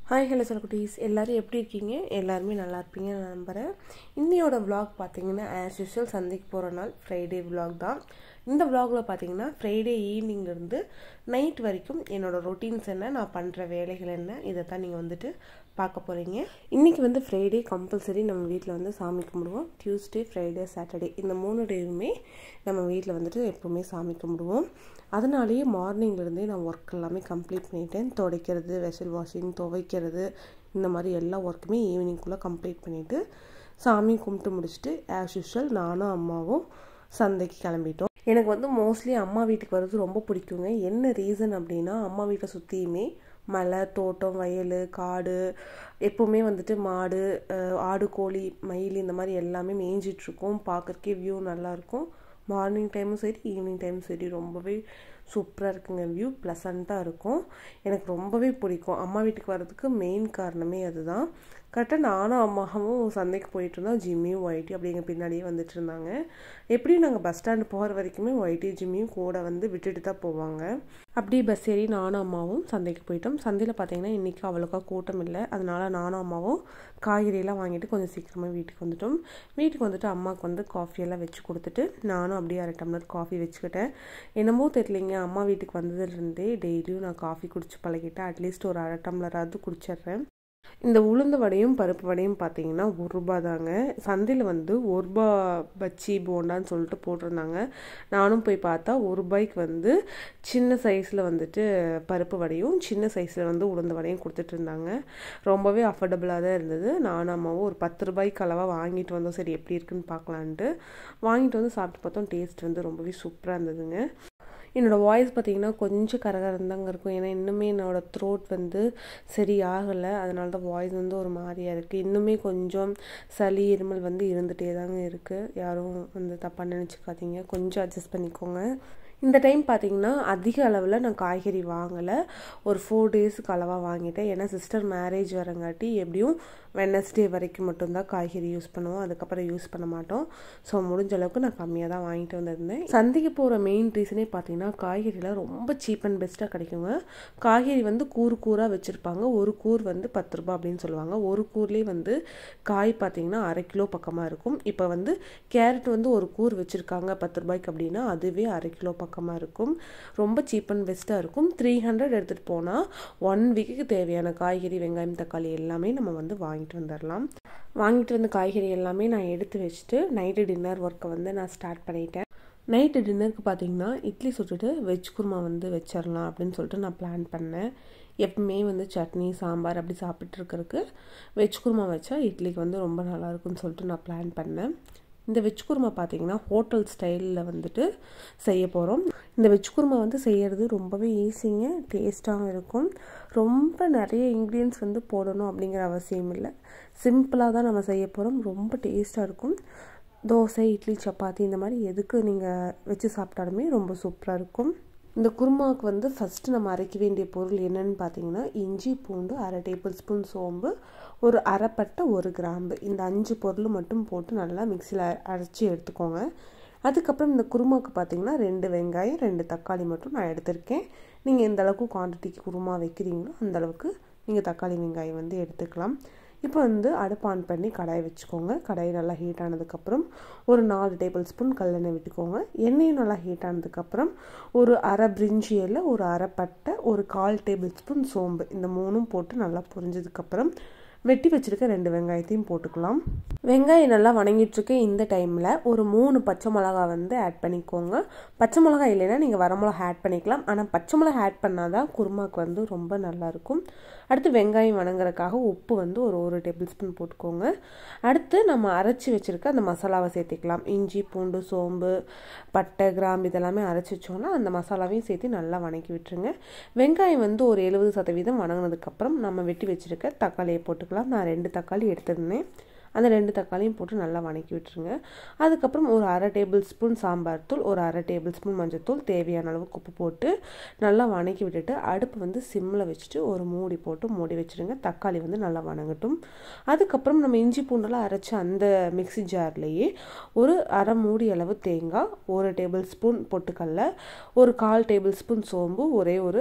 hi hello குட்டீஸ் எல்லோரும் எப்படி இருக்கீங்க எல்லாருமே நல்லா இருப்பீங்கன்னு நான் நம்புகிறேன் இன்னையோட vlog பார்த்தீங்கன்னா ஆஸ் யூஷுவல் சந்தைக்கு போகிற நாள் ஃப்ரைடே vlog தான் இந்த vlogல பார்த்தீங்கன்னா ஃப்ரைடே ஈவினிங்லேருந்து நைட் வரைக்கும் என்னோட ரொட்டீன்ஸ் என்ன நான் பண்ணுற வேலைகள் என்ன இதை தான் நீங்கள் வந்துட்டு பார்க்க போகிறீங்க இன்றைக்கி வந்து ஃப்ரைடே கம்பல்சரி நம்ம வீட்டில் வந்து சாமி கும்பிடுவோம் டியூஸ்டே ஃப்ரைடே சாட்டர்டே இந்த மூணு டேவுமே நம்ம வீட்டில் வந்துட்டு எப்போவுமே சாமி கும்பிடுவோம் அதனாலேயே மார்னிங்லேருந்தே நான் ஒர்க் எல்லாமே கம்ப்ளீட் பண்ணிட்டேன் துடைக்கிறது வெசல் வாஷிங் துவைக்கிறது இந்த மாதிரி எல்லா ஒர்க்குமே ஈவினிங்குள்ளே கம்ப்ளீட் பண்ணிவிட்டு சாமி கும்பிட்டு முடிச்சுட்டு ஆஸ் யூஷுவல் நானும் அம்மாவும் சந்தைக்கு கிளம்பிட்டோம் எனக்கு வந்து மோஸ்ட்லி அம்மா வீட்டுக்கு வர்றது ரொம்ப பிடிக்குங்க என்ன ரீசன் அப்படின்னா அம்மா வீட்டை சுற்றியுமே மலை தோட்டம் வயல் காடு எப்போவுமே வந்துட்டு மாடு அஹ், ஆடு கோழி மயில் இந்த மாதிரி எல்லாமே மேய்ஞ்சிட்ருக்கும் பார்க்கறக்கே வியூ நல்லாயிருக்கும் மார்னிங் டைமும் சரி ஈவினிங் டைமும் சரி ரொம்பவே சூப்பராக இருக்குங்க வியூ ப்ளசண்ட்டாக இருக்கும் எனக்கு ரொம்பவே பிடிக்கும் அம்மா வீட்டுக்கு வர்றதுக்கு மெயின் காரணமே அதுதான் கரெக்டாக நானும் அம்மாவும் சந்தைக்கு போயிட்டு இருந்தோம் ஜிம்மியும் ஒயிட்டி அப்படி எங்கள் பின்னாடியே வந்துட்டு இருந்தாங்க எப்படியும் நாங்கள் பஸ் ஸ்டாண்டு போகிற வரைக்குமே ஒயிட்டி ஜிம்மியும் கூட வந்து விட்டுட்டு தான் போவாங்க அப்படியே பஸ் ஏறி நானும் அம்மாவும் சந்தைக்கு போயிட்டோம் சந்தையில் பார்த்தீங்கன்னா இன்றைக்கி அவ்வளோக்கா கூட்டம் இல்லை அதனால நானும் அம்மாவும் காய்கறியெல்லாம் வாங்கிட்டு கொஞ்சம் சீக்கிரமாக வீட்டுக்கு வந்துட்டோம் வீட்டுக்கு வந்துட்டு அம்மாவுக்கு வந்து காஃபியெல்லாம் வச்சு கொடுத்துட்டு நானும் அப்படியே அரை டம்ளர் காஃபி வச்சுக்கிட்டேன் என்னமோ தெரியலைங்க அம்மா வீட்டுக்கு வந்ததுலேருந்தே டெய்லியும் நான் காஃபி குடிச்சு பழகிட்டேன் அட்லீஸ்ட் ஒரு அரை டம்ளராவது குடிச்சிட்றேன் இந்த உளுந்து வடையும் பருப்பு வடையும் பார்த்தீங்கன்னா ஒரு ரூபா தாங்க சந்தையில் வந்து ஒரு ரூபா பச்சி போண்டான்னு சொல்லிட்டு போட்டிருந்தாங்க நானும் போய் பார்த்தா ஒரு ரூபாய்க்கு வந்து சின்ன சைஸில் வந்துட்டு பருப்பு வடையும் சின்ன சைஸில் வந்து உளுந்து வடையும் கொடுத்துட்டு இருந்தாங்க ரொம்பவே அஃபோர்டபுளாக தான் இருந்தது நானும் அம்மாவும் ஒரு பத்து ரூபாய்க்கு அளவாக வாங்கிட்டு வந்தோம் சரி எப்படி இருக்குன்னு பார்க்கலான்ட்டு வாங்கிட்டு வந்து சாப்பிட்டு பார்த்தோம் டேஸ்ட் வந்து ரொம்பவே சூப்பராக இருந்ததுங்க என்னோடய வாய்ஸ் பார்த்தீங்கன்னா கொஞ்சம் கரகரந்தாங்க இருக்கும் ஏன்னா இன்னுமே என்னோடய த்ரோட் வந்து சரி ஆகலை அதனால தான் வாய்ஸ் வந்து ஒரு மாதிரியாக இருக்குது இன்னுமே கொஞ்சம் சளி இருமல் வந்து இருந்துகிட்டே தாங்க இருக்குது யாரும் வந்து தப்பாக நினச்சிக்காதீங்க கொஞ்சம் அட்ஜஸ்ட் பண்ணிக்கோங்க இந்த டைம் பார்த்தீங்கன்னா அதிக அளவில் நான் காய்கறி வாங்கலை ஒரு ஃபோர் டேஸுக்கு அளவாக வாங்கிட்டேன் ஏன்னா சிஸ்டர் மேரேஜ் வரங்காட்டி எப்படியும் வெனஸ்டே வரைக்கும் மட்டும்தான் காய்கறி யூஸ் பண்ணுவோம் அதுக்கப்புறம் யூஸ் பண்ண மாட்டோம் ஸோ முடிஞ்ச அளவுக்கு நான் கம்மியாக தான் வாங்கிட்டு வந்திருந்தேன் சந்தைக்கு போகிற மெயின் ரீசனே பார்த்தீங்கன்னா காய்கறிலாம் ரொம்ப சீப் அண்ட் பெஸ்ட்டாக கிடைக்குங்க காய்கறி வந்து கூறு கூறாக வச்சுருப்பாங்க ஒரு கூர் வந்து பத்து ரூபாய் அப்படின்னு சொல்லுவாங்க ஒரு கூர்லேயே வந்து காய் பார்த்தீங்கன்னா அரை கிலோ பக்கமாக இருக்கும் இப்போ வந்து கேரட் வந்து ஒரு கூர் வச்சுருக்காங்க பத்து ரூபாய்க்கு அப்படின்னா அதுவே அரை கிலோ பக்கமாக இருக்கும் ரொம்ப சீப் அண்ட் பெஸ்ட்டாக இருக்கும் த்ரீ ஹண்ட்ரட் எடுத்துகிட்டு போனால் ஒன் வீக்குக்கு தேவையான காய்கறி வெங்காயம் தக்காளி எல்லாமே நம்ம வந்து வாங்கிட்டு வந்துடலாம் வாங்கிட்டு வந்த காய்கறி எல்லாமே நான் எடுத்து வச்சுட்டு நைட்டு டின்னர் ஒர்க்கை வந்து நான் ஸ்டார்ட் பண்ணிட்டேன் நைட்டு டின்னருக்கு பார்த்தீங்கன்னா இட்லி சுட்டுட்டு வெஜ் குருமா வந்து வச்சிடலாம் அப்படின்னு சொல்லிட்டு நான் பிளான் பண்ணேன் எப்பவுமே வந்து சட்னி சாம்பார் அப்படி சாப்பிட்டு இருக்கிறதுக்கு வெஜ் குருமா வச்சா இட்லிக்கு வந்து ரொம்ப நல்லா இருக்கும்னு சொல்லிட்டு நான் பிளான் பண்ணேன் இந்த வெஜ் குருமா பார்த்தீங்கன்னா ஹோட்டல் ஸ்டைலில் வந்துட்டு செய்ய போகிறோம் இந்த வெஜ் குருமா வந்து செய்கிறது ரொம்பவே ஈஸிங்க டேஸ்ட்டாகவும் இருக்கும் ரொம்ப நிறைய இன்க்ரீடியன்ஸ் வந்து போடணும் அப்படிங்கிற அவசியம் இல்லை சிம்பிளாக தான் நம்ம செய்ய போகிறோம் ரொம்ப டேஸ்ட்டாக இருக்கும் தோசை இட்லி சப்பாத்தி இந்த மாதிரி எதுக்கு நீங்கள் வச்சு சாப்பிட்டாலுமே ரொம்ப சூப்பராக இருக்கும் இந்த குருமாவுக்கு வந்து ஃபஸ்ட்டு நம்ம அரைக்க வேண்டிய பொருள் என்னன்னு பார்த்தீங்கன்னா இஞ்சி பூண்டு அரை டேபிள் ஸ்பூன் சோம்பு ஒரு அரைப்பட்டை ஒரு கிராம்பு இந்த அஞ்சு பொருள் மட்டும் போட்டு நல்லா மிக்சியில் அரைச்சி எடுத்துக்கோங்க அதுக்கப்புறம் இந்த குருமாவுக்கு பார்த்தீங்கன்னா ரெண்டு வெங்காயம் ரெண்டு தக்காளி மட்டும் நான் எடுத்திருக்கேன் நீங்கள் எந்த அளவுக்கு குவான்டிட்டிக்கு குருமா வைக்கிறீங்களோ அந்த அளவுக்கு நீங்கள் தக்காளி வெங்காயம் வந்து எடுத்துக்கலாம் இப்போ வந்து அடுப்பு ஆன் பண்ணி கடாய் வச்சுக்கோங்க கடாய் நல்லா ஹீட் ஆனதுக்கப்புறம் ஒரு நாலு டேபிள் ஸ்பூன் கல்லெண்ணெய் விட்டுக்கோங்க எண்ணெயும் நல்லா ஹீட் ஆனதுக்கப்புறம் ஒரு அரை பிரிஞ்சியில் ஒரு அரை பட்டை ஒரு கால் டேபிள் ஸ்பூன் சோம்பு இந்த மூணும் போட்டு நல்லா பொரிஞ்சதுக்கப்புறம் வெட்டி வச்சுருக்க ரெண்டு வெங்காயத்தையும் போட்டுக்கலாம் வெங்காயம் நல்லா வணங்கிட்டுருக்க இந்த டைமில் ஒரு மூணு பச்சை மிளகா வந்து ஆட் பண்ணிக்கோங்க பச்சை மிளகா இல்லைன்னா நீங்கள் வர மிளகா ஆட் பண்ணிக்கலாம் ஆனால் பச்சை மிளகா ஆட் பண்ணால் தான் குருமாக்கு வந்து ரொம்ப நல்லாயிருக்கும் அடுத்து வெங்காயம் வணங்குறதுக்காக உப்பு வந்து ஒரு ஒரு டேபிள் ஸ்பூன் போட்டுக்கோங்க அடுத்து நம்ம அரைச்சி வச்சுருக்க அந்த மசாலாவை சேர்த்திக்கலாம் இஞ்சி பூண்டு சோம்பு பட்டை கிராம்பு இதெல்லாமே அரைச்சி வச்சோன்னா அந்த மசாலாவையும் சேர்த்து நல்லா வணக்கி விட்டுருங்க வெங்காயம் வந்து ஒரு எழுபது சதவீதம் வணங்கினதுக்கப்புறம் நம்ம வெட்டி வச்சுருக்க தக்காளியை போட்டுக்கலாம் நான் ரெண்டு தக்காளி எடுத்திருந்தேன் அந்த ரெண்டு தக்காளியும் போட்டு நல்லா வணக்கி விட்டுருங்க அதுக்கப்புறம் ஒரு அரை டேபிள் ஸ்பூன் சாம்பார் தூள் ஒரு அரை டேபிள் ஸ்பூன் மஞ்சத்தூள் தேவையான அளவுக்கு உப்பு போட்டு நல்லா வணக்கி விட்டுட்டு அடுப்பு வந்து சிம்மில் வச்சுட்டு ஒரு மூடி போட்டு மூடி வச்சுருங்க தக்காளி வந்து நல்லா வணங்கட்டும் அதுக்கப்புறம் நம்ம இஞ்சி பூண்டெல்லாம் அரைச்ச அந்த மிக்ஸி ஜார்லேயே ஒரு அரை மூடி அளவு தேங்காய் ஒரு டேபிள் ஸ்பூன் பொட்டுக்கடல ஒரு கால் டேபிள் ஸ்பூன் சோம்பு ஒரே ஒரு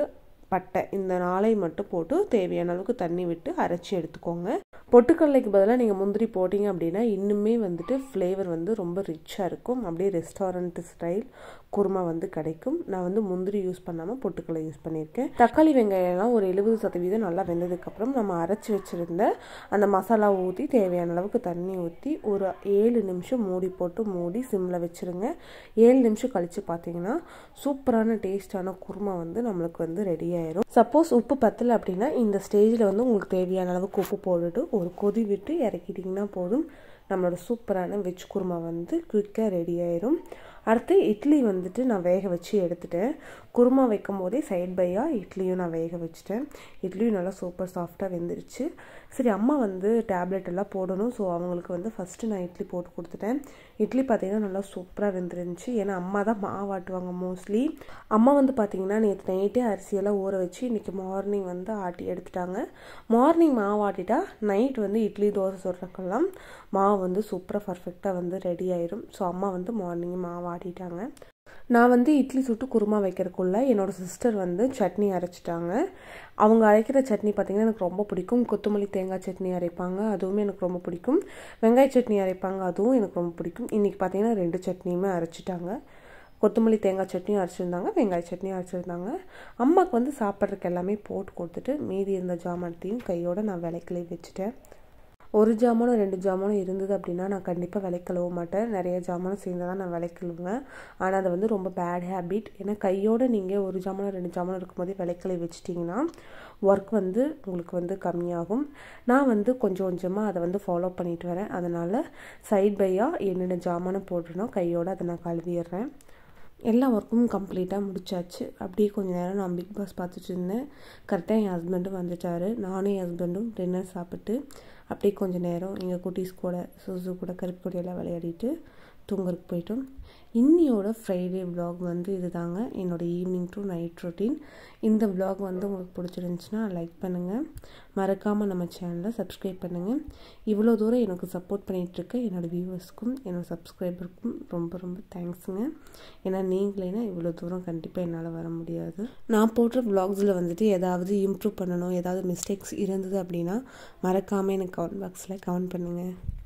பட்டை இந்த நாளையும் மட்டும் போட்டு தேவையான அளவுக்கு தண்ணி விட்டு அரைச்சி எடுத்துக்கோங்க பொட்டுக்கடலைக்கு பதிலாக நீங்கள் முந்திரி போட்டிங்க அப்படின்னா இன்னுமே வந்துட்டு ஃப்ளேவர் வந்து ரொம்ப ரிச்சாக இருக்கும் அப்படியே ரெஸ்டாரண்ட் ஸ்டைல் குருமா வந்து கிடைக்கும் நான் வந்து முந்திரி யூஸ் பண்ணாமல் பொட்டுக்கடலை யூஸ் பண்ணியிருக்கேன் தக்காளி வெங்காயம்லாம் ஒரு எழுபது சதவீதம் நல்லா வெந்ததுக்கப்புறம் நம்ம அரைச்சி வச்சுருந்த அந்த மசாலா ஊற்றி தேவையான அளவுக்கு தண்ணி ஊற்றி ஒரு ஏழு நிமிஷம் மூடி போட்டு மூடி சிம்மில் வச்சுருங்க ஏழு நிமிஷம் கழித்து பார்த்தீங்கன்னா சூப்பரான டேஸ்டான குருமா வந்து நம்மளுக்கு வந்து ரெடி ஆயிரும் சப்போஸ் உப்பு பத்தலை அப்படின்னா இந்த ஸ்டேஜில் வந்து உங்களுக்கு தேவையான அளவுக்கு உப்பு போட்டுட்டு ஒரு கொதி விட்டு இறக்கிட்டிங்கன்னா போதும் நம்மளோட சூப்பரான வெஜ் குருமா வந்து குயிக்காக ரெடி ஆயிரும் அடுத்து இட்லி வந்துட்டு நான் வேக வச்சு எடுத்துட்டேன் குருமா வைக்கும் போதே சைட் பையாக இட்லியும் நான் வேக வச்சுட்டேன் இட்லியும் நல்லா சூப்பர் சாஃப்டாக வெந்துருச்சு சரி அம்மா வந்து டேப்லெட் எல்லாம் போடணும் ஸோ அவங்களுக்கு வந்து ஃபஸ்ட்டு நான் இட்லி போட்டு கொடுத்துட்டேன் இட்லி பார்த்திங்கன்னா நல்லா சூப்பராக வெந்துருந்துச்சு ஏன்னா அம்மா தான் மாவாட்டுவாங்க மோஸ்ட்லி அம்மா வந்து பார்த்திங்கன்னா நேற்று நைட்டே அரிசியெல்லாம் ஊற வச்சு இன்றைக்கி மார்னிங் வந்து ஆட்டி எடுத்துட்டாங்க மார்னிங் மாவாட்டிட்டா நைட் வந்து இட்லி தோசை சொல்கிறக்கெல்லாம் மாவு வந்து சூப்பராக பர்ஃபெக்டாக வந்து ரெடி ஆயிரும் ஸோ அம்மா வந்து மார்னிங் மாவு ஆட்டிட்டாங்க நான் வந்து இட்லி சுட்டு குருமா வைக்கிறதுக்குள்ள என்னோடய சிஸ்டர் வந்து சட்னி அரைச்சிட்டாங்க அவங்க அரைக்கிற சட்னி பார்த்திங்கன்னா எனக்கு ரொம்ப பிடிக்கும் கொத்தமல்லி தேங்காய் சட்னி அரைப்பாங்க அதுவுமே எனக்கு ரொம்ப பிடிக்கும் வெங்காய சட்னி அரைப்பாங்க அதுவும் எனக்கு ரொம்ப பிடிக்கும் இன்றைக்கி பார்த்திங்கன்னா ரெண்டு சட்னியுமே அரைச்சிட்டாங்க கொத்தமல்லி தேங்காய் சட்னியும் அரைச்சிருந்தாங்க வெங்காய சட்னியும் அரைச்சிருந்தாங்க அம்மாவுக்கு வந்து சாப்பிட்றதுக்கு எல்லாமே போட்டு கொடுத்துட்டு மீதி இருந்த ஜாமானத்தையும் கையோடு நான் விலைக்கிளி வச்சுட்டேன் ஒரு ஜாமானும் ரெண்டு ஜாமானும் இருந்தது அப்படின்னா நான் கண்டிப்பாக விலை கழுவ மாட்டேன் நிறைய ஜாமானும் சேர்ந்து தான் நான் விலை கழுவுவேன் ஆனால் அது வந்து ரொம்ப பேட் ஹேபிட் ஏன்னா கையோடு நீங்கள் ஒரு ஜாமானும் ரெண்டு ஜாமானும் இருக்கும்போதே விலை கழுவி வச்சிட்டிங்கன்னா ஒர்க் வந்து உங்களுக்கு வந்து கம்மியாகும் நான் வந்து கொஞ்சம் கொஞ்சமாக அதை வந்து ஃபாலோ பண்ணிட்டு வரேன் அதனால் சைட் பையாக என்னென்ன ஜாமானும் போட்டுருனோ கையோடு அதை நான் கழுவிடுறேன் எல்லா ஒர்க்கும் கம்ப்ளீட்டாக முடிச்சாச்சு அப்படியே கொஞ்சம் நேரம் நான் பிக் பாஸ் பார்த்துட்டு இருந்தேன் கரெக்டாக என் ஹஸ்பண்டும் வந்துட்டார் நானும் என் ஹஸ்பண்டும் டின்னர் சாப்பிட்டு அப்படியே கொஞ்சம் நேரம் எங்கள் குட்டீஸ் கூட சுசு கூட கருப்பு கொடியெல்லாம் விளையாடிட்டு தூங்குறதுக்கு போயிட்டோம் இன்னியோட ஃப்ரைடே விலாக் வந்து இது தாங்க என்னோடய ஈவினிங் டு நைட் ரொட்டீன் இந்த விலாக் வந்து உங்களுக்கு பிடிச்சிருந்துச்சுன்னா லைக் பண்ணுங்கள் மறக்காமல் நம்ம சேனலை சப்ஸ்கிரைப் பண்ணுங்கள் இவ்வளோ தூரம் எனக்கு சப்போர்ட் பண்ணிகிட்ருக்க என்னோடய வியூவர்ஸ்க்கும் என்னோடய சப்ஸ்கிரைபருக்கும் ரொம்ப ரொம்ப தேங்க்ஸுங்க ஏன்னா நீங்களேனா இவ்வளோ தூரம் கண்டிப்பாக என்னால் வர முடியாது நான் போடுற விலாக்ஸில் வந்துட்டு ஏதாவது இம்ப்ரூவ் பண்ணணும் ஏதாவது மிஸ்டேக்ஸ் இருந்தது அப்படின்னா மறக்காமல் எனக்கு கமெண்ட் பாக்ஸில் கமெண்ட் பண்ணுங்கள்